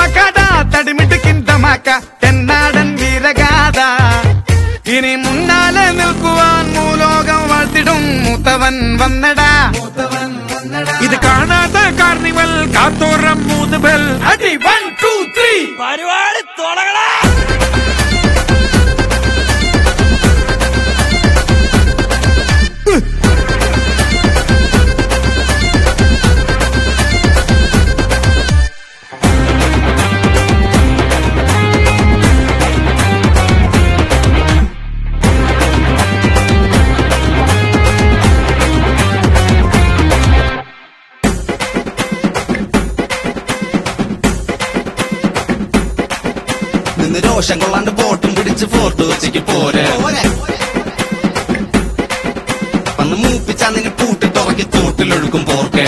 മക്കാട തടിമിടുക്കിൻ തമാക്ക തെന്നാടൻ വീരഗാഥ ഇനി മുന്നാലെ നിൽക്കുവാൻ മൂലോകം വാഴ്ത്തിടും മൂത്തവൻ വന്നടാ ഇത് കാണാത്ത കാർണിവൽ കാത്തോറം മൂന്ന് ബെൽ അടി വൺ ടു ത്രീ പരിപാടി തുടങ്ങടാ നിന്ന് രോഷം കൊള്ളാണ്ട് ബോട്ടും പിടിച്ച് ഫോർട്ട് വെച്ചിക്ക് പോരെ വന്ന് മൂപ്പിച്ച നിന്നെ പൂട്ടി തുറക്കി തോട്ടിലൊഴുക്കും പോർക്കെ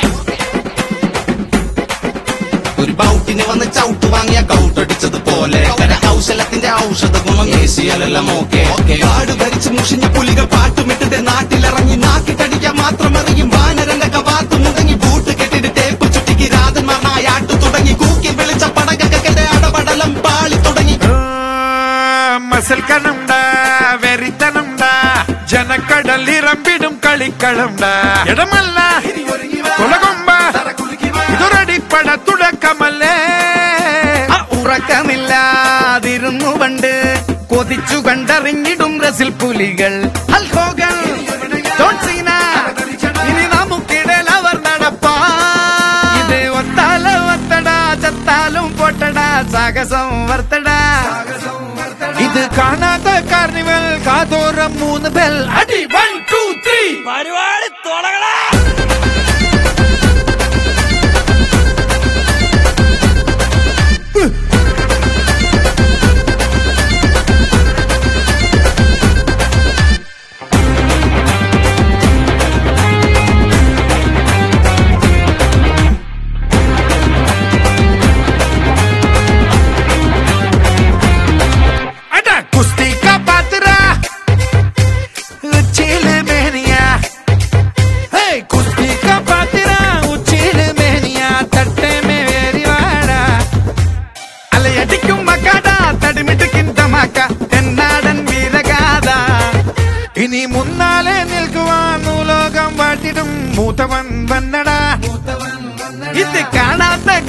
ഒരു ബൗട്ടിന് വന്ന് ചവിട്ട് വാങ്ങിയ കൗട്ടടിച്ചത് പോലെ കൗശലത്തിന്റെ ഔഷധ ഗുണം ഏസിയലെല്ലാം ഓക്കെ കാട് ഭരിച്ച് മുഷിഞ്ഞ പുലികൾ പാട്ടുമിട്ടിട്ട് നാട്ടിലിറങ്ങി നാക്കിട്ടടിക്കാൻ മാത്രം അറിയും വാനരന്റെ കവാത്ത് മുടങ്ങി ബൂട്ട് കെട്ടിട്ട് ടേപ്പ് ചുറ്റിക്ക് രാധന്മാർ നായാട്ടു തുടങ്ങി കൂക്കി വിളിച്ച പടകക്കെന്റെ അടപടലം പാളി തുടങ്ങി മസൽക്കനുണ്ടാ വെറിത്തനുണ്ടാ ജനക്കടലിറമ്പിടും കളിക്കളണ്ടാ ഇടമല്ല കുലകൊമ്പ ഇതൊരടിപ്പട തുടക്കമല്ലേ ആ ഉറക്കമില്ലാതിരുന്നു പണ്ട് കൊതിച്ചു കണ്ടറിഞ്ഞിടും റസിൽ പുലികൾ ഹൽഹോഗൻ ജോൺ സീന ഇനി നമുക്കിടയിൽ അവർ നടപ്പാ ഇത് ഒത്താല ഒത്തടാ ചത്താലും പൊട്ടടാ സാഹസം വർത്തടാ ഇത് കാണാത്ത കാർണിവൽ കാതോറം മൂന്ന് ബെൽ അടി വൺ ടു ത്രീ പരിപാടി തുടങ്ങടാ अटा कुश्ती का पात्रा चिल मेनिया हे कुश्ती का पात्रा चिल मेनिया തട്ടെ മേരിവാടാ അലയടിക്കും മക്കാട തടിമിടുക്കിൻ തമാക്ക തെന്നാടൻ വീരഗാഥ ഇനി മുന്നാലെ നിൽക്കുവാൻ ലോകം വാട്ടിടും മൂത്തവൻ വന്നടാ ഇത് കാണാത്ത